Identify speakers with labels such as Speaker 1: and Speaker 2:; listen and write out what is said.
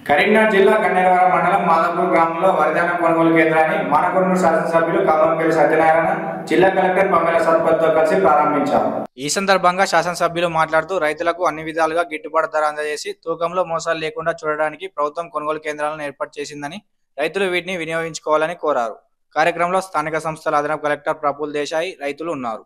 Speaker 1: కరీంనగర్ జిల్లా గన్నేరవరం మండలం మాదాపూర్ గ్రామంలో వరిధాన్యం కొనుగోలు కేంద్రాన్ని మనకొండూరు శాసనసభ్యులు కమలంపల్లి సత్యనారాయణ జిల్లా కలెక్టర్ పమ్మేల సత్పత్తో కలిసి ప్రారంభించారు ఈ సందర్భంగా శాసనసభ్యులు మాట్లాడుతూ రైతులకు అన్ని విధాలుగా గిట్టుబాటు ధర అందజేసి తూకంలో మోసాలు లేకుండా చూడడానికి ప్రభుత్వం కొనుగోలు కేంద్రాలను ఏర్పాటు చేసిందని రైతులు వీటిని వినియోగించుకోవాలని కోరారు కార్యక్రమంలో స్థానిక సంస్థల అదనపు కలెక్టర్ ప్రఫుల్ దేశాయి రైతులు ఉన్నారు